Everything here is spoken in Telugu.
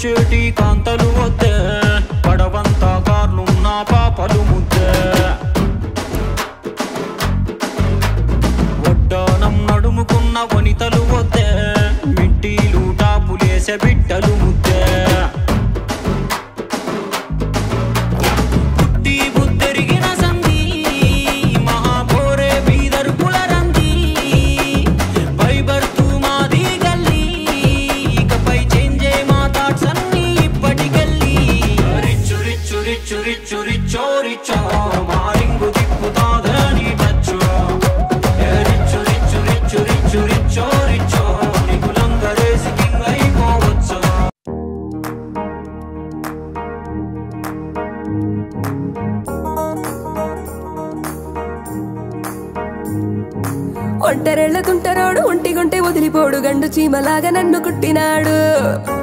వచ్చేటి కాంతలు వద్దే పడవంతా కార్లున్న పాపలు ముద్దే వడ్డానం నడుముకున్న వనితలు వద్దే మిట్టీలు టాపులేసే బిడ్డలు ముద్దే పుట్టి బుద్ధెరిగిన సంధి మహాపోరే బీదర్పుల రంది బైబర్తు మాది గల్లి ఇకపై చేంజే మా థాట్స్ అన్ని ఇప్పటికెళ్ళి రిచ్చు రిచ్చు రిచ్చు రిచ్చు రిచ్చో రిచ్చో మారింగు తిప్పుతాదని టచ్చు ఏ రిచ్చు రిచ్చు రిచ్చు రిచ్చు రిచ్చో రిచ్చో నిగులంగరేసి కింగ్ అయిపోవచ్చు ఒంటరెళ్ళ తుంటరోడు ఒంటిగుంటే వదిలిపోడు గండు చీమలాగా నన్ను కుట్టినాడు